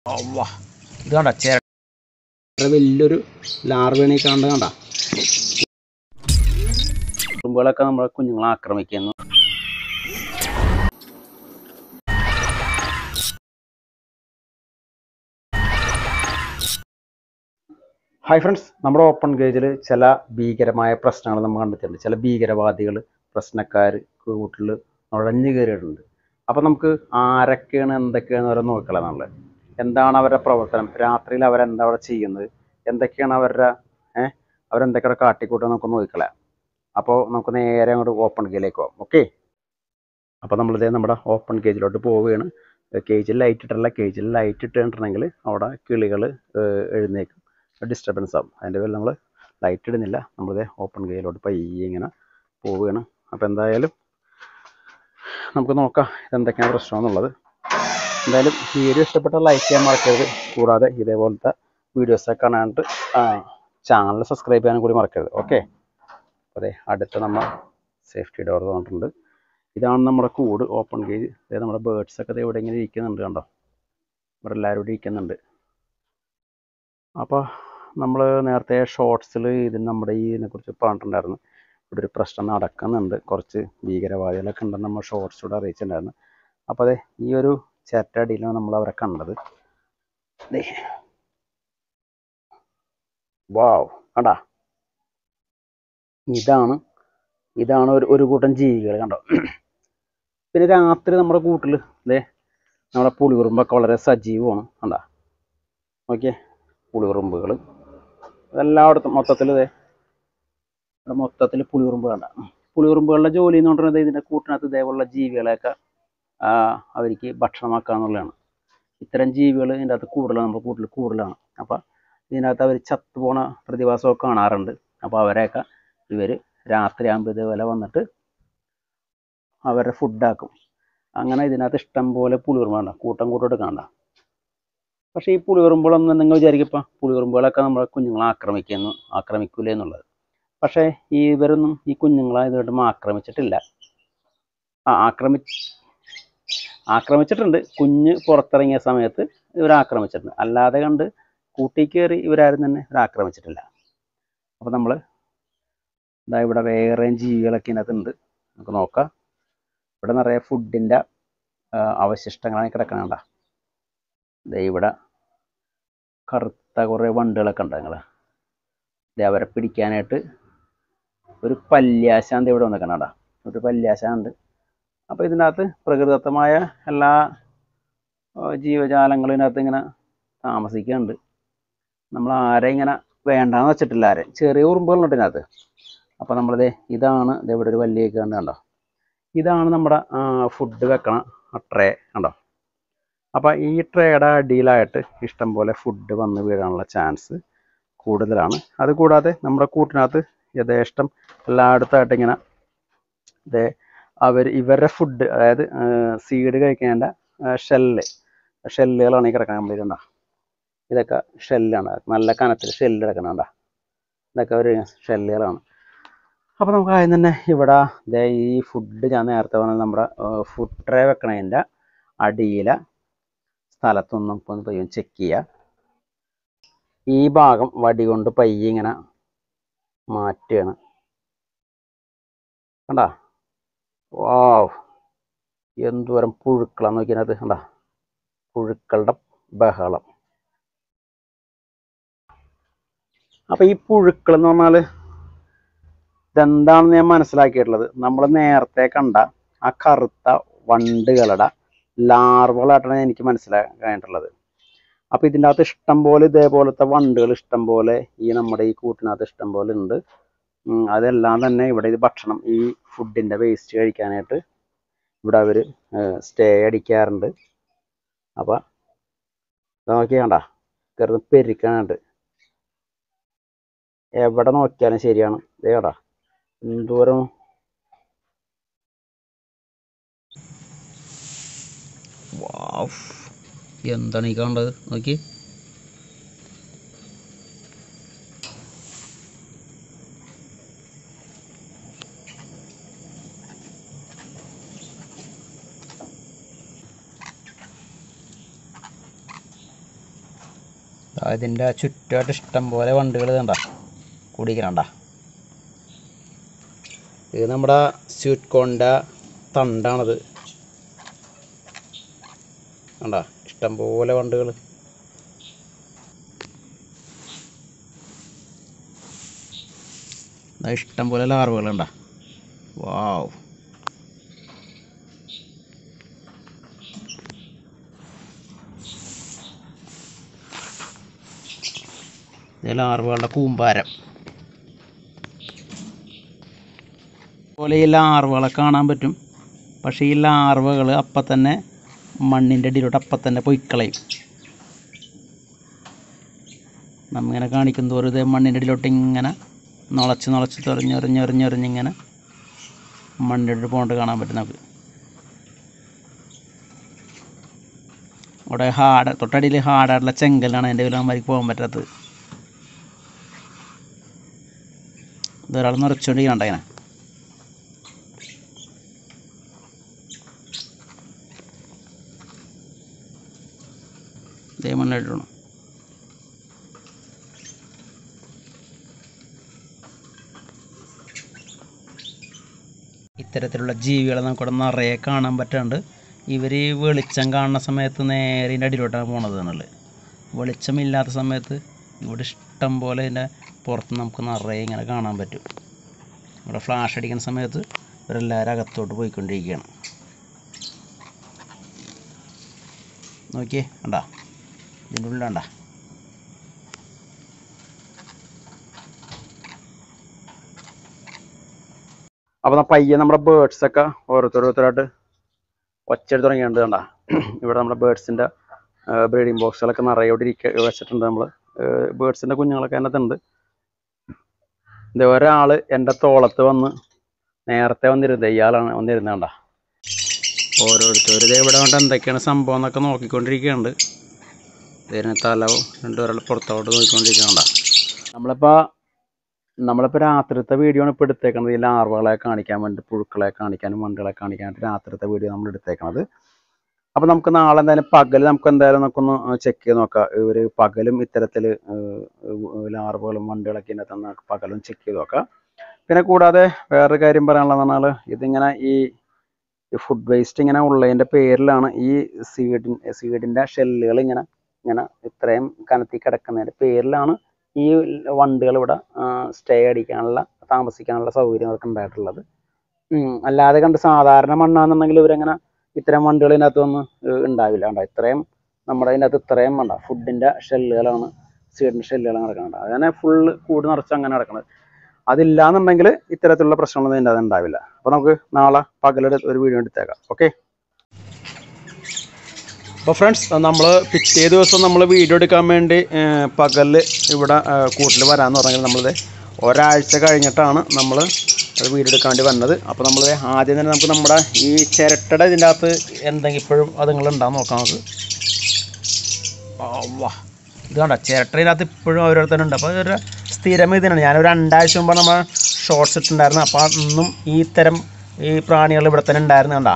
അവ്വ. ഇത് കണ്ട ചേര വലിയൊരു ലാർവേണി കാണണ്ട കണ്ട ഉറുമ്പുകളൊക്കെ നമ്മളെ കുഞ്ഞുങ്ങളെ ആക്രമിക്കുന്നു ഹായ് ഫ്രണ്ട്സ് നമ്മുടെ ഓപ്പൺ ഗേജിൽ ചില ഭീകരമായ പ്രശ്നങ്ങൾ നമ്മൾ കണ്ടെത്തിയിട്ടുണ്ട് ചില ഭീകരവാദികൾ പ്രശ്നക്കാർ കൂട്ടിൽ നുഴഞ്ഞു കയറിയിട്ടുണ്ട് അപ്പോൾ നമുക്ക് ആരൊക്കെയാണ് എന്തൊക്കെയാണ് അവരെ നോക്കണം എന്നുള്ളത് എന്താണ് അവരുടെ പ്രവർത്തനം രാത്രിയിൽ അവരെന്താ അവിടെ ചെയ്യുന്നത് എന്തൊക്കെയാണ് അവരുടെ ഏഹ് അവരെന്തൊക്കെയാണ് കാട്ടിക്കൂട്ടുക നമുക്ക് നോക്കിക്കളയാം അപ്പോൾ നമുക്ക് നേരെ അങ്ങോട്ട് ഓപ്പൺ ഗേജിലേക്ക് പോകാം ഓക്കെ അപ്പോൾ നമ്മളിതേ നമ്മുടെ ഓപ്പൺ കേജിലോട്ട് പോവുകയാണ് കേജിൽ ലൈറ്റ് ഇട്ടല്ല കേജിൽ ലൈറ്റ് ഇട്ടിട്ടുണ്ടെങ്കിൽ അവിടെ കിളികൾ എഴുന്നേക്കും ഡിസ്റ്റർബൻസ് ആവും അതിൻ്റെ പേരിൽ നമ്മൾ ലൈറ്റ് ഇടുന്നില്ല നമ്മളിതേ ഓപ്പൺ കേജിലോട്ട് പയ്യെ ഇങ്ങനെ പോവുകയാണ് അപ്പോൾ എന്തായാലും നമുക്ക് നോക്കാം ഇതെന്തൊക്കെയാണ് പ്രശ്നം എന്നുള്ളത് എന്തായാലും വീഡിയോ ഇഷ്ടപ്പെട്ട ലൈക്ക് ചെയ്യാൻ മറക്കരുത് കൂടാതെ ഇതേപോലത്തെ വീഡിയോസൊക്കെ കാണാനായിട്ട് ചാനൽ സബ്സ്ക്രൈബ് ചെയ്യാനും കൂടി മറക്കരുത് ഓക്കെ അതെ അടുത്ത നമ്മൾ സേഫ്റ്റി ഡോർ തന്നിട്ടുണ്ട് ഇതാണ് നമ്മുടെ കൂട് ഓപ്പൺ കേജ് അതായത് നമ്മുടെ ബേർഡ്സ് ഒക്കെ ദേ ഇവിടെ ഇങ്ങനെ ഇരിക്കുന്നുണ്ട് കണ്ടോ ഇവിടെ എല്ലാവരും ഇവിടെ ഇരിക്കുന്നുണ്ട് അപ്പോൾ നമ്മൾ നേരത്തെ ഷോർട്സിൽ ഇതിന് നമ്മുടെ ഈ ഇതിനെക്കുറിച്ച് പറഞ്ഞിട്ടുണ്ടായിരുന്നു ഇവിടെ ഒരു പ്രശ്നം നടക്കുന്നുണ്ട് കുറച്ച് ഭീകരവാദികളൊക്കെ ഉണ്ടെന്ന് നമ്മൾ ഷോർട്സിലൂടെ അറിയിച്ചിട്ടുണ്ടായിരുന്നു അപ്പോൾ അതെ ഈ ഒരു ചേറ്റടിയിലാണ് നമ്മൾ അവരെ കണ്ടത് ദേ വാവ് കണ്ടാ ഇതാണ് ഇതാണ് ഒരു ഒരു കൂട്ടം ജീവികൾ കണ്ടോ പിന്നെ രാത്രി നമ്മുടെ കൂട്ടിൽ ദേ നമ്മുടെ പുളിയുറുമ്പൊക്കെ വളരെ സജീവമാണ് കണ്ടാ നോക്കിയേ പുളിയുറുമ്പുകൾ എല്ലായിടത്തും മൊത്തത്തിൽ ഇതേ ഇവിടെ മൊത്തത്തിൽ പുളിയുറുമ്പ് കണ്ട പുളിയുറുമ്പുകളുടെ ജോലി എന്ന് പറഞ്ഞത് ഇതിൻ്റെ കൂട്ടിനകത്ത് ഇതേപോലുള്ള ജീവികളെയൊക്കെ ആ, അവർക്ക് ഭക്ഷണമാക്കുക എന്നുള്ളതാണ് ഇത്തരം ജീവികൾ ഇതിൻ്റെ അകത്ത് കൂടുതലാണ് നമ്മുടെ കൂട്ടിൽ കൂടുതലാണ് അപ്പോൾ ഇതിനകത്ത് അവർ ചത്തുപോണ പ്രതിഭാസമൊക്കെ കാണാറുണ്ട് അപ്പോൾ അവരെയൊക്കെ ഇവർ രാത്രിയാകുമ്പോൾ ഇതേപോലെ വന്നിട്ട് അവരുടെ ഫുഡാക്കും അങ്ങനെ ഇതിനകത്ത് ഇഷ്ടം പോലെ പുളിയുറുമ്പുണ്ട് കൂട്ടം കൂട്ടം എടുക്കണ്ട പക്ഷേ ഈ പുളിയുറുമ്പുകളൊന്നും നിങ്ങൾ വിചാരിക്കപ്പോൾ പുളിയുറുമ്പുകളൊക്കെ നമ്മളെ കുഞ്ഞുങ്ങളെ ആക്രമിക്കുന്നു ആക്രമിക്കൂലേ എന്നുള്ളത് പക്ഷേ ഈ ഇവരൊന്നും ഈ കുഞ്ഞുങ്ങളെ ഇതുമായിട്ടും ആക്രമിച്ചിട്ടില്ല ആ ആക്രമി ആക്രമിച്ചിട്ടുണ്ട് കുഞ്ഞ് പുറത്തിറങ്ങിയ സമയത്ത് ഇവർ ആക്രമിച്ചിട്ടുണ്ട് അല്ലാതെ കണ്ട് കൂട്ടി കയറി ഇവരാരും തന്നെ ഇവർ ആക്രമിച്ചിട്ടില്ല അപ്പോൾ നമ്മൾ ഇതാ ഇവിടെ വേറെയും ജീവികളൊക്കെ ഇതിനകത്തുണ്ട് നമുക്ക് നോക്കാം ഇവിടെ നിറയെ ഫുഡിൻ്റെ അവശിഷ്ടങ്ങളാണ് കിടക്കണണ്ട ദേ ഇവിടെ കറുത്ത കുറേ വണ്ടുകളൊക്കെ ഉണ്ട് നിങ്ങൾ ദേ അവരെ പിടിക്കാനായിട്ട് ഒരു പല്യാശാന്തി ഇവിടെ വന്നിക്കണണ്ട ഒരു പല്യാശാന്ത് അപ്പോൾ ഇതിനകത്ത് പ്രകൃതിദത്തമായ എല്ലാ ആ, ജീവജാലങ്ങളും ഇതിനകത്ത് ഇങ്ങനെ താമസിക്കുന്നുണ്ട് നമ്മൾ ആരെ ഇങ്ങനെ വേണ്ടാന്ന് വെച്ചിട്ടില്ല ആരെ ചെറിയ ഉറുമ്പുകളുണ്ട് ഇതിനകത്ത് അപ്പോൾ നമ്മളിത് ഇതാണ് ദേ ഇവിടെ ഒരു വലിയ കണ്ട് കണ്ടോ ഇതാണ് നമ്മുടെ ഫുഡ് വെക്കണ ട്രേ കണ്ടോ അപ്പോൾ ഈ ട്രേയുടെ അടിയിലായിട്ട് ഇഷ്ടം പോലെ ഫുഡ് വന്ന് വീഴാനുള്ള ചാൻസ് കൂടുതലാണ് അതുകൂടാതെ നമ്മുടെ കൂട്ടിനകത്ത് യഥേഷ്ടം എല്ലായിടത്തായിട്ട് ഇങ്ങനെ ഇതേ അവർ ഇവരുടെ ഫുഡ് അതായത് സീഡ് കഴിക്കേണ്ട ഷെല്ല് ഷെല്ലുകളാണ് ഈ കിടക്കാൻ നമ്മളിതുണ്ടോ ഇതൊക്കെ ഷെല്ലാണ് നല്ല കനത്തിൽ ഷെല്ല് കിടക്കണണ്ട ഇതൊക്കെ ഒരു ഷെല്ലുകളാണ് അപ്പോൾ നമുക്ക് ആദ്യം തന്നെ ഇവിടെ ദേ ഈ ഫുഡ് ഞാൻ നേരത്തെ പറഞ്ഞ നമ്മുടെ ഫുഡ് ട്രേ വെക്കണതിൻ്റെ അടിയിലെ സ്ഥലത്തൊന്നും നമുക്ക് ഒന്ന് പയ്യെ ചെക്ക് ചെയ്യുക ഈ ഭാഗം വടി കൊണ്ട് പയ്യെ ഇങ്ങനെ മാറ്റുകയാണ് കണ്ടാ വാവ് എന്തോരം പുഴുക്കളാന്ന് നോക്കിയത് കണ്ടാ പുഴുക്കളുടെ ബഹളം അപ്പൊ ഈ പുഴുക്കൾ എന്ന് പറഞ്ഞാൽ ഇതെന്താണെന്ന് ഞാൻ മനസ്സിലാക്കിയിട്ടുള്ളത് നമ്മൾ നേരത്തെ കണ്ട ആ കറുത്ത വണ്ടുകളുടെ ലാർവകളായിട്ടാണ് എനിക്ക് മനസ്സിലാക്കാനായിട്ടുള്ളത് അപ്പോൾ ഇതിൻ്റെ അകത്ത് ഇഷ്ടം പോലെ ഇതേപോലത്തെ വണ്ടുകൾ ഇഷ്ടം പോലെ ഈ നമ്മുടെ ഈ കൂട്ടിനകത്ത് ഇഷ്ടം പോലെ ഉണ്ട് ഉം, അതെല്ലാം തന്നെ ഇവിടെ ഇത് ഭക്ഷണം ഈ ഫുഡിൻ്റെ വേസ്റ്റ് കഴിക്കാനായിട്ട് ഇവിടെ അവർ സ്റ്റേ അടിക്കാറുണ്ട് അപ്പോൾ നോക്കിയാണ്ട കയറുന്ന പെരുക്കാനുണ്ട് എവിടെ നോക്കിയാലും ശരിയാണ് ദേ കണ്ടാ എന്തോരം എന്താണ് ഈ കണ്ടത് നോക്കി ഇതിൻ്റെ ചുറ്റുമായിട്ട് ഇഷ്ടം പോലെ വണ്ടുകൾ കണ്ട കുടിക്കണണ്ട ഇത് നമ്മുടെ സ്വീറ്റ് കോണിൻ്റെ തണ്ടാണത് കണ്ട ഇഷ്ടം പോലെ വണ്ടുകൾ ഇഷ്ടം പോലെ ലാർവകളുണ്ട വാവ് ഇത് ലാർവകളുടെ കൂമ്പാരം അതുപോലെ ഈ ലാർവകളെ കാണാൻ പറ്റും പക്ഷേ ഈ ലാർവകൾ അപ്പം തന്നെ മണ്ണിൻ്റെ അടിയിലോട്ട് അപ്പം തന്നെ പൊയ്ക്കളയും നമ്മിങ്ങനെ കാണിക്കും തോറും ഇത് മണ്ണിൻ്റെ അടിയിലോട്ട് ഇങ്ങനെ നുളച്ച് നുളച്ച് തുറഞ്ഞെറിഞ്ഞെറിഞ്ഞെറിഞ്ഞിങ്ങനെ മണ്ണിൻ്റെ അടിയിൽ പോകേണ്ട കാണാൻ പറ്റും നമുക്ക് അവിടെ ഹാർഡ് തൊട്ടടിയിൽ ഹാർഡായിട്ടുള്ള ചെങ്കലാണ് എൻ്റെ വിലമാർക്ക് പോകാൻ പറ്റാത്തത് ഇതൊരാൾ നിറച്ചുകൊണ്ടിരിക്കണ്ട ഇങ്ങനെ ഇതേ മണ്ണിടണം ഇത്തരത്തിലുള്ള ജീവികളെ നമുക്കിവിടെ നിറയെ കാണാൻ പറ്റാണ്ട് ഇവർ ഈ വെളിച്ചം കാണുന്ന സമയത്ത് നേരെ ഇതിൻ്റെ അടിയിലോട്ടാണ് പോണത് എന്നുള്ളത് വെളിച്ചമില്ലാത്ത സമയത്ത് ഇവിടെ ഇഷ്ടം പോലെ ഇതിൻ്റെ പുറത്ത് നമുക്ക് നിറയെ ഇങ്ങനെ കാണാൻ പറ്റും ഇവിടെ ഫ്ലാഷ് അടിക്കുന്ന സമയത്ത് ഇവരെല്ലാവരും അകത്തോട്ട് പോയിക്കൊണ്ടിരിക്കുകയാണ് നോക്കിയേ കണ്ടാ ഇതിൻ്റെ ഉള്ളിലാണ്ട അപ്പോൾ പയ്യെ നമ്മുടെ ബേർഡ്സ് ഒക്കെ ഓരോരുത്തരോരുത്തരായിട്ട് ഒച്ചെടുത്ത് തുടങ്ങിയിട്ടുണ്ട് കണ്ട ഇവിടെ നമ്മുടെ ബേർഡ്സിൻ്റെ ബ്രീഡിംഗ് ബോക്സുകളൊക്കെ നിറയെ ഇവിടെ ഇരിക്ക വെച്ചിട്ടുണ്ട് നമ്മൾ ബേർഡ്സിൻ്റെ കുഞ്ഞുങ്ങളൊക്കെ അതിനകത്തുണ്ട് ഇത് ഒരാൾ എൻ്റെ തോളത്ത് വന്ന് നേരത്തെ വന്നിരുന്നത് ഇയാളാണ് വന്നിരുന്നത് കണ്ട ഓരോരുത്തർ ഇത് ഇവിടെ കൊണ്ട് എന്തൊക്കെയാണ് സംഭവം എന്നൊക്കെ നോക്കിക്കൊണ്ടിരിക്കുന്നുണ്ട് ഇതിന് തല രണ്ടുപേരാൾ പുറത്തോട്ട് നോക്കിക്കൊണ്ടിരിക്കുന്നുണ്ട നമ്മളിപ്പോൾ നമ്മളിപ്പോൾ രാത്രിത്തെ വീഡിയോ ആണ് ഇപ്പോൾ എടുത്തേക്കുന്നത് ഈ ലാർവകളെ കാണിക്കാൻ വേണ്ടി പുഴുക്കളെ കാണിക്കാനും വണ്ടുകളെ കാണിക്കാൻ വേണ്ടി രാത്രിത്തെ വീഡിയോ നമ്മൾ എടുത്തേക്കണത് അപ്പോൾ നമുക്ക് നാളെ എന്തായാലും പകൽ നമുക്ക് എന്തായാലും നമുക്കൊന്ന് ചെക്ക് ചെയ്ത് നോക്കാം ഇവർ പകലും ഇത്തരത്തിൽ ലാർവകളും വണ്ടുകളൊക്കെ ഇതിനകത്ത് നമുക്ക് പകലും ചെക്ക് ചെയ്ത് നോക്കാം പിന്നെ കൂടാതെ വേറൊരു കാര്യം പറയാനുള്ളതെന്ന് പറഞ്ഞാൽ ഇതിങ്ങനെ ഈ ഫുഡ് വേസ്റ്റ് ഇങ്ങനെ ഉള്ളതിൻ്റെ പേരിലാണ് ഈ സീഡിൻ സീഡിൻ്റെ ഷെല്ലുകൾ ഇങ്ങനെ ഇങ്ങനെ ഇത്രയും കനത്തി കിടക്കുന്നതിൻ്റെ പേരിലാണ് ഈ വണ്ടുകൾ ഇവിടെ സ്റ്റേ അടിക്കാനുള്ള താമസിക്കാനുള്ള സൗകര്യങ്ങളൊക്കെ ഉണ്ടായിട്ടുള്ളത് ഉം, അല്ലാതെ കണ്ട് സാധാരണ മണ്ണാണെന്നുണ്ടെങ്കിൽ ഇവരെങ്ങനെ ഇത്തരം വണ്ടുകൾ ഇതിനകത്ത് ഒന്നും ഉണ്ടാവില്ല കണ്ടോ ഇത്രയും നമ്മുടെ ഇതിനകത്ത് ഇത്രയും വേണ്ട ഫുഡിൻ്റെ ഷെല്ലുകളാണ് സീഡിൻ്റെ ഷെല്ലുകളാണ് കിടക്കുന്നത് അങ്ങനെ ഫുള്ള് കൂട് നിറച്ച് അങ്ങനെ കിടക്കുന്നത് അതില്ലാന്നുണ്ടെങ്കിൽ ഇത്തരത്തിലുള്ള പ്രശ്നങ്ങളൊന്നും ഇതിൻ്റെ അത് ഉണ്ടാവില്ല അപ്പോൾ നമുക്ക് നാളെ പകലെടുത്ത് ഒരു വീഡിയോ എടുത്തേക്കാം ഓക്കെ അപ്പോൾ ഫ്രണ്ട്സ് നമ്മൾ പിറ്റേ ദിവസം നമ്മൾ വീഡിയോ എടുക്കാൻ വേണ്ടി പകലിൽ ഇവിടെ കൂട്ടിൽ വരാമെന്ന് പറഞ്ഞാൽ നമ്മളിത് ഒരാഴ്ച കഴിഞ്ഞിട്ടാണ് നമ്മൾ വീഡിയോ എടുക്കാൻ വേണ്ടി വന്നത് അപ്പോൾ നമ്മൾ ആദ്യം തന്നെ നമുക്ക് നമ്മുടെ ഈ ചിരട്ടയുടെ ഇതിൻ്റെ അകത്ത് എന്തെങ്കിലും ഇപ്പോഴും അതുങ്ങൾ ഉണ്ടാകും നോക്കാം നമുക്ക് വാ ഇത് കണ്ട ചിരട്ട ഇതിനകത്ത് ഇപ്പോഴും ഓരോരുത്തരും ഉണ്ട് അപ്പോൾ ഇതൊരു സ്ഥിരം ഇതിനാണ് ഞാനൊരു രണ്ടാഴ്ച മുമ്പ് നമ്മൾ ഷോർട്സ് ഇട്ടുണ്ടായിരുന്നു അപ്പോൾ അന്നും ഈ തരം ഈ പ്രാണികൾ ഇവിടെ തന്നെ ഉണ്ടായിരുന്നു കണ്ടാ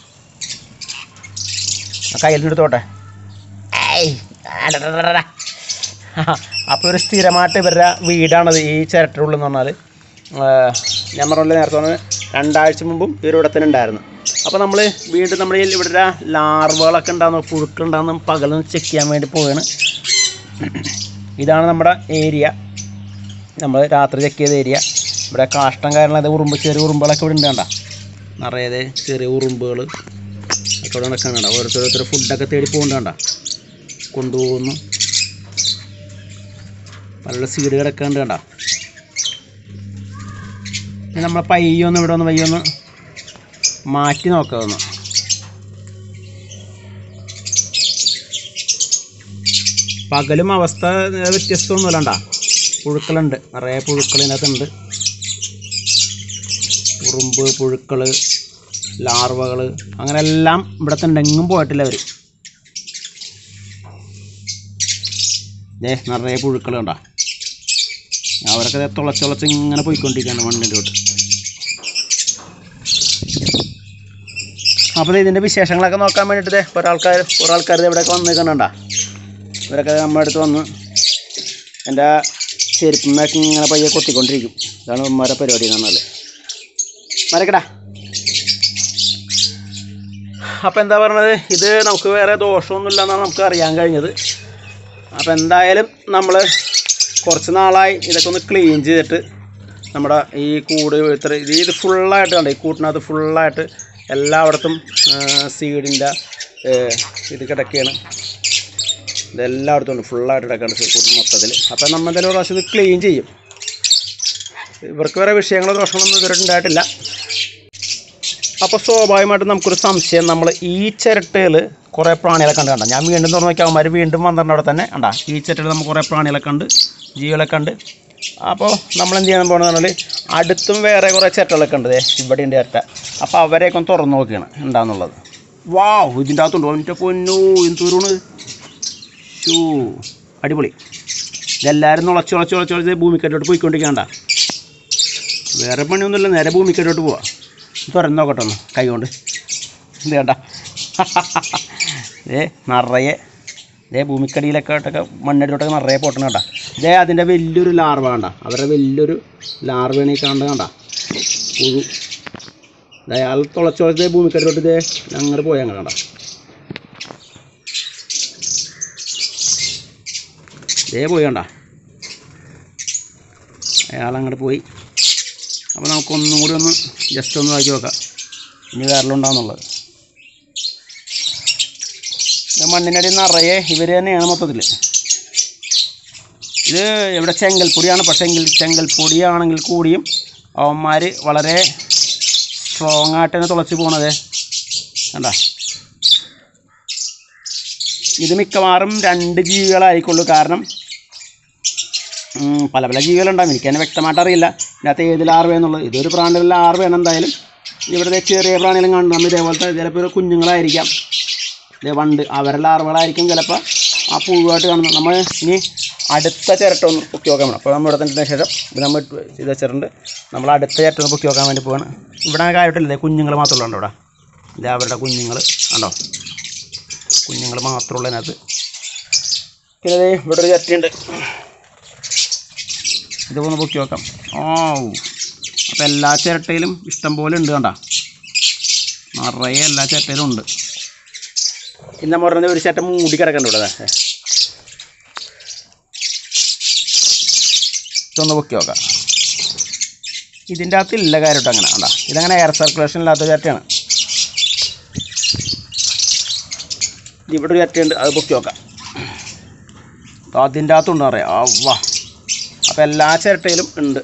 കയ്യിൽ നിന്ന് എടുത്തോട്ടെ ഏയ് അടടടടട. അപ്പോൾ ഒരു സ്ഥിരമായിട്ട് ഇവരുടെ വീടാണത് ഈ ചിരട്ടയുള്ളിൽ എന്ന് പറഞ്ഞാൽ ഞാൻ പറഞ്ഞ നേരത്തെ പറഞ്ഞത് രണ്ടാഴ്ച മുമ്പും ഇവരിവിടെ തന്നെ ഉണ്ടായിരുന്നു അപ്പോൾ നമ്മൾ വീണ്ടും നമ്മുടെ ഈ ഇവിടെ ലാർവകളൊക്കെ ഉണ്ടാകുന്ന പുഴുക്കളുണ്ടാകുന്ന പകലും ചെക്ക് ചെയ്യാൻ വേണ്ടി പോവുകയാണ് ഇതാണ് നമ്മുടെ ഏരിയ നമ്മൾ രാത്രി ചെക്ക് ചെയ്ത ഏരിയ ഇവിടെ കാഷ്ടം കാരണം അത് ഉറുമ്പ് ചെറിയ ഉറുമ്പുകളൊക്കെ ഇവിടെ ഉണ്ട് കണ്ട നിറയെ ചെറിയ ഉറുമ്പുകൾ ഒക്കെ ഇവിടെ നടക്കുന്നുണ്ട് ഓരോരുത്തരോരുത്തർ ഫുഡൊക്കെ തേടി പോകുന്നുണ്ട് കൊണ്ടുപോകുന്നു നല്ല സീഡ് കിടക്കുന്നുണ്ട് കണ്ട ഇനി നമ്മളെ പയ്യൊന്ന് ഇവിടെ ഒന്ന് പയ്യൊന്ന് മാറ്റി നോക്കാം ഒന്ന് പകലും അവസ്ഥ വ്യത്യസ്തമൊന്നുമില്ല കണ്ടാ പുഴുക്കളുണ്ട് നിറയെ പുഴുക്കൾ ഇതിനകത്തുണ്ട് ഉറുമ്പ് പുഴുക്കൾ ലാർവകൾ അങ്ങനെ എല്ലാം ഇവിടെ തന്നെ എങ്ങും പോയിട്ടില്ല അവർ ദേ നിറയെ പുഴുക്കൾ കണ്ടാ അവരൊക്കെ ദേ തുളച്ചുളച്ച് ഇങ്ങനെ പോയിക്കൊണ്ടിരിക്കുകയാണ് മണ്ണിൻ്റെ തൊട്ട് അപ്പോൾ ഇതിൻ്റെ വിശേഷങ്ങളൊക്കെ നോക്കാൻ വേണ്ടിയിട്ട് ദേ ഒരാൾക്കാർ ഒരാൾക്കാർ ഇവിടെയൊക്കെ വന്നേക്കണണ്ട ഇവരൊക്കെ നമ്മുടെ അടുത്ത് വന്ന് എൻ്റെ ചെരുപ്പമ്മയൊക്കെ ഇങ്ങനെ പയ്യെ കൊത്തിക്കൊണ്ടിരിക്കും ഇതാണ് ഉമ്മാരെ പരിപാടി എന്ന് പറഞ്ഞാൽ മരക്കടാ അപ്പം എന്താ പറഞ്ഞത് ഇത് നമുക്ക് വേറെ ദോഷമൊന്നുമില്ല എന്നാണ് നമുക്ക് അറിയാൻ കഴിഞ്ഞത് അപ്പം എന്തായാലും നമ്മൾ കുറച്ച് നാളായി ഇതൊക്കെ ഒന്ന് ക്ലീൻ ചെയ്തിട്ട് നമ്മുടെ ഈ കൂട് ഇത്ര ഇത് ഇത് ഫുള്ളായിട്ട് കണ്ടോ ഈ കൂട്ടിനകത്ത് ഫുള്ളായിട്ട് എല്ലായിടത്തും സീഡിൻ്റെ ഇത് കിടക്കുകയാണ് ഇതെല്ലായിടത്തും ഉണ്ട് ഫുള്ളായിട്ട് കിടക്കുകയാണ് കൂട്ട് മൊത്തത്തിൽ അപ്പം നമ്മൾ എന്തായാലും ഒരു പ്രാവശ്യം ഇത് ക്ലീൻ ചെയ്യും ഇവർക്ക് വേറെ വിഷയങ്ങളോ ദോഷങ്ങളൊന്നും ഇതുവരെ ഉണ്ടായിട്ടില്ല അപ്പോൾ സ്വാഭാവികമായിട്ടും നമുക്കൊരു സംശയം നമ്മൾ ഈ ചിരട്ടയിൽ കുറേ പ്രാണികളൊക്കെ ഉണ്ട് കണ്ട ഞാൻ വീണ്ടും തുറന്നു നോക്കിയാൽ അവന്മാർ വീണ്ടും വന്നിട്ടുണ്ട് അവിടെ തന്നെ കണ്ടാ ഈ ചിരട്ടയിൽ നമുക്ക് കുറേ പ്രാണികളൊക്കെ ഉണ്ട് ജീവികളൊക്കെ ഉണ്ട് അപ്പോൾ നമ്മൾ എന്ത് ചെയ്യാൻ പോകണമെന്ന് പറഞ്ഞാൽ അടുത്തും വേറെ കുറേ ചിരട്ടകളൊക്കെ ഉണ്ട് ദേ ഇവിടെ ഉണ്ട് ചിരട്ട അപ്പോൾ അവരെയൊക്കെ ഒന്ന് തുറന്നു നോക്കിയാണ് ഉണ്ടാകുന്നുള്ളത് വാവ് ഇതിൻ്റെ അകത്തുണ്ടോ എൻ്റെ പൊന്നോ എന്തോരാണ് ഷൂ അടിപൊളി ഇതെല്ലാവരും നുളച്ച് നുളച്ച് നുളച്ച് നുളച്ച് ഭൂമിക്കറ്റോട്ട് പോയിക്കൊണ്ടിരിക്കണ്ട വേറെ പണിയൊന്നുമില്ല നേരെ ഭൂമിക്കറ്റോട്ട് പോവാ തുറന്ന് നോക്കട്ടെ ഒന്ന് കൈ കൊണ്ട് ഇത് വേണ്ട ഏ നിറയെ ഇതേ ഭൂമിക്കടിയിലൊക്കെ ആയിട്ടൊക്കെ മണ്ണടിയിലോട്ടൊക്കെ നിറയെ പൊട്ടണ കണ്ട ഇതേ അതിൻ്റെ വലിയൊരു ലാർവ കണ്ട അവരുടെ വലിയൊരു ലാർവയാണ് ഈ കാണുന്നത് കണ്ട പുഴു ഇതേ അയാൾ തുളച്ചോളത്തെ ഭൂമിക്കടിയിലോട്ട് ഇതേ ഞങ്ങൾ പോയി അങ്ങനെ കണ്ട ഇതേ പോയി കണ്ട അയാൾ അങ്ങോട്ട് പോയി അപ്പോൾ നമുക്കൊന്നും കൂടി ഒന്ന് ജസ്റ്റ് ഒന്ന് നോക്കി നോക്കാം ഇനി വേറെലുണ്ടാവുന്നുള്ളത് മണ്ണിനടി നിറയെ ഇവർ തന്നെയാണ് മൊത്തത്തിൽ ഇത് ഇവിടെ ചെങ്കൽപ്പൊടിയാണ് പക്ഷേ എങ്കിൽ ചെങ്കൽപ്പൊടിയാണെങ്കിൽ കൂടിയും അവന്മാർ വളരെ സ്ട്രോങ് ആയിട്ട് തന്നെ തുളച്ച് പോണത് കണ്ട ഇത് മിക്കവാറും രണ്ട് ജീവികളായിക്കൊള്ളൂ കാരണം ഉം, പല പല ജീവികളുണ്ടാകും എനിക്ക് തന്നെ വ്യക്തമായിട്ട് അറിയില്ല ഇതിനകത്ത് ഏത് ലാർവയെന്നുള്ളത് ഇതൊരു പ്രാണികളിൽ ലാർവയാണ് എന്തായാലും ഇവിടുത്തെ ചെറിയ പ്രാണികളും കാണുന്നു ഇതേപോലത്തെ ചിലപ്പോൾ ഒരു കുഞ്ഞുങ്ങളായിരിക്കാം ഇതേ വണ്ട് അവരുടെ ലാർവകളായിരിക്കും ചിലപ്പോൾ ആ പുഴുവായിട്ട് കാണുന്നത് നമ്മൾ ഇനി അടുത്ത ചിരട്ട ഒന്ന് പൊക്കി നോക്കാൻ വേണം അപ്പോൾ നമ്മൾ ഇവിടെ തന്നെ ശേഷം ഇത് നമ്മൾ ഇട്ട് ഇത് വെച്ചിട്ടുണ്ട് നമ്മൾ അടുത്ത ചിരട്ട ഒന്ന് പൊക്കി നോക്കാൻ വേണ്ടി പോവാണ് ഇവിടെ കാര്യമായിട്ടില്ലേ കുഞ്ഞുങ്ങൾ മാത്രമേ ഉള്ളൂ ഇവിടെ ഇത് അവരുടെ കുഞ്ഞുങ്ങൾ കണ്ടോ കുഞ്ഞുങ്ങൾ മാത്രമുള്ള അതിനകത്ത് പിന്നെ ദേ ഇവിടെ ഒരു ചിരട്ടയുണ്ട് ഇതൊന്ന് പൊക്കി നോക്കാം ഓ അപ്പോൾ എല്ലാ ചിരട്ടയിലും ഇഷ്ടം പോലെ ഉണ്ട് കണ്ട നിറയെ എല്ലാ ചിരട്ടയിലും ഉണ്ട് ഇന്ന് നമ്മൾ പറഞ്ഞത് ഒരു ചിരട്ട മൂടി കിടക്കണ്ട ഇവിടെ ദേ. ഇതൊന്ന് പൊക്കി നോക്കാം ഇതിൻ്റെ അകത്ത് ഇല്ല കാര്യമായിട്ട് അങ്ങനെ കണ്ട ഇതങ്ങനെ എയർ സർക്കുലേഷൻ ഇല്ലാത്ത ചിരട്ടയാണ് ഇവിടെ ഒരു ചിരട്ടയുണ്ട് അത് പൊക്കി നോക്കാം അതിൻ്റെ അകത്തുണ്ട് പറയാം ആ വാ അപ്പോൾ എല്ലാ ചിരട്ടയിലും ഉണ്ട്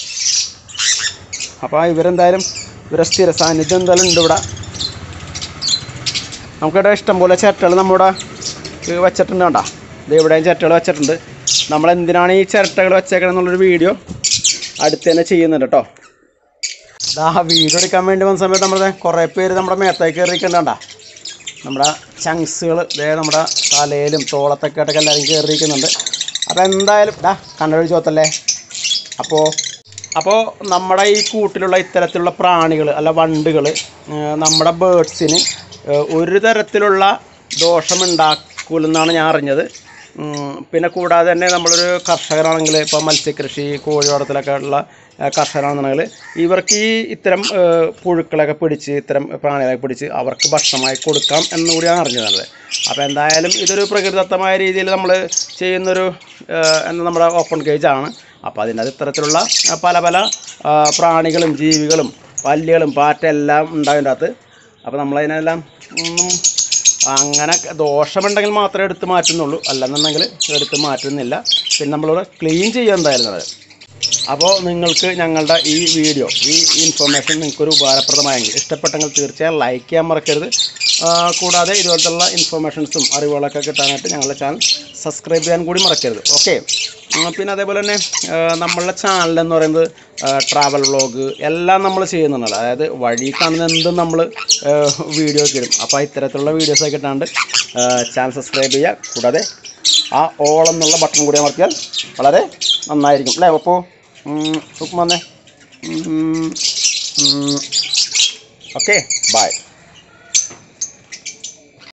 അപ്പോൾ ഇവരെന്തായാലും ഇവരെ സ്ഥിര സാന്നിധ്യം എന്തായാലും ഉണ്ട് ഇവിടെ നമുക്കിവിടെ ഇഷ്ടംപോലെ ചിരട്ടകൾ നമ്മുടെ ഇത് വെച്ചിട്ടുണ്ട് കണ്ടാ ഇത് ഇവിടെയും ചിരട്ടകൾ വെച്ചിട്ടുണ്ട് നമ്മൾ എന്തിനാണ് ഈ ചിരട്ടകൾ വെച്ചേക്കണം എന്നുള്ളൊരു വീഡിയോ അടുത്ത് തന്നെ ചെയ്യുന്നുണ്ട് കേട്ടോ ഇതാ വീഡിയോ എടുക്കാൻ വേണ്ടി വന്ന സമയത്ത് നമ്മുടെ കുറേ പേര് നമ്മുടെ മേത്തേക്ക് കയറിയിരിക്കുന്നുണ്ടാ നമ്മുടെ ചങ്സുകൾ ഇതേ നമ്മുടെ തലയിലും തോളത്തൊക്കെ ആയിട്ടൊക്കെ എല്ലാവരും കയറിയിരിക്കുന്നുണ്ട് അപ്പോൾ എന്തായാലും ഇതാ കണ്ണൊഴി ചോത്തല്ലേ അപ്പോൾ അപ്പോൾ നമ്മുടെ ഈ കൂട്ടിലുള്ള ഇത്തരത്തിലുള്ള പ്രാണികൾ അല്ല വണ്ടുകൾ നമ്മുടെ ബേഡ്സിന് ഒരു തരത്തിലുള്ള ദോഷമുണ്ടാക്കൂലെന്നാണ് ഞാൻ അറിഞ്ഞത് ഉം, പിന്നെ കൂടാതെ തന്നെ നമ്മളൊരു കർഷകരാണെങ്കിൽ ഇപ്പോൾ മത്സ്യകൃഷി കോഴി വളർത്തലൊക്കെ ഉള്ള ഏഹ്, കർഷകരാണെന്നുണ്ടെങ്കിൽ ഇവർക്ക് ഈ ഇത്തരം ഏഹ്, പുഴുക്കളൊക്കെ പിടിച്ച് ഇത്തരം പ്രാണികളെ പിടിച്ച് അവർക്ക് ഭക്ഷണമായി കൊടുക്കാം എന്നുകൂടിയാണ് അറിഞ്ഞത് അപ്പോൾ എന്തായാലും ഇതൊരു പ്രകൃതിദത്തമായ രീതിയിൽ നമ്മൾ ചെയ്യുന്നൊരു ഏഹ്, എന്ന നമ്മുടെ ഓപ്പൺ കേജ് ആണ് അപ്പോൾ അതിനകത്ത് ഇത്തരത്തിലുള്ള ഏഹ്, പല പല ആ, പ്രാണികളും ജീവികളും പല്ലികളും പാറ്റ എല്ലാം ഉണ്ടായതിൻ്റെ അകത്ത് അപ്പോൾ നമ്മളതിനെല്ലാം ഒന്നും അങ്ങനെ ദോഷമുണ്ടെങ്കിൽ മാത്രമേ എടുത്ത് മാറ്റുന്നുള്ളൂ അല്ലെന്നുണ്ടെങ്കിൽ എടുത്ത് മാറ്റുന്നില്ല പിന്നെ നമ്മളിവിടെ ക്ലീൻ ചെയ്യുക എന്തായാലും അത് അപ്പോൾ നിങ്ങൾക്ക് ഞങ്ങളുടെ ഈ വീഡിയോ ഈ ഇൻഫർമേഷൻ നിങ്ങൾക്കൊരു ഉപകാരപ്രദമായെങ്കിൽ ഇഷ്ടപ്പെട്ടെങ്കിൽ തീർച്ചയായും ലൈക്ക് ചെയ്യാൻ മറക്കരുത് ആ, കൂടാതെ ഇതുപോലത്തുള്ള ഇൻഫർമേഷൻസും അറിവുകളൊക്കെ കിട്ടാനായിട്ട് ഞങ്ങളുടെ ചാനൽ സബ്സ്ക്രൈബ് ചെയ്യാൻ കൂടി മറക്കരുത് ഓക്കെ പിന്നെ അതേപോലെ തന്നെ ആ, നമ്മളുടെ ചാനൽ എന്ന് പറയുന്നത് ട്രാവൽ വ്ളോഗ് എല്ലാം നമ്മൾ ചെയ്യുന്നുണ്ടല്ലോ അതായത് വഴി കാണുന്ന എന്തും നമ്മൾ വീഡിയോ ഒക്കെ ഇടും അപ്പോൾ ഇത്തരത്തിലുള്ള വീഡിയോസൊക്കെ കിട്ടാണ്ട് ചാനൽ സബ്സ്ക്രൈബ് ചെയ്യുക കൂടാതെ ആ ഓൾ എന്നുള്ള ബട്ടൺ കൂടി അമർത്തിയാൽ വളരെ നന്നായിരിക്കും അല്ലേ അപ്പോൾ ഉപ്പ് വന്നേ ഓക്കെ ബൈ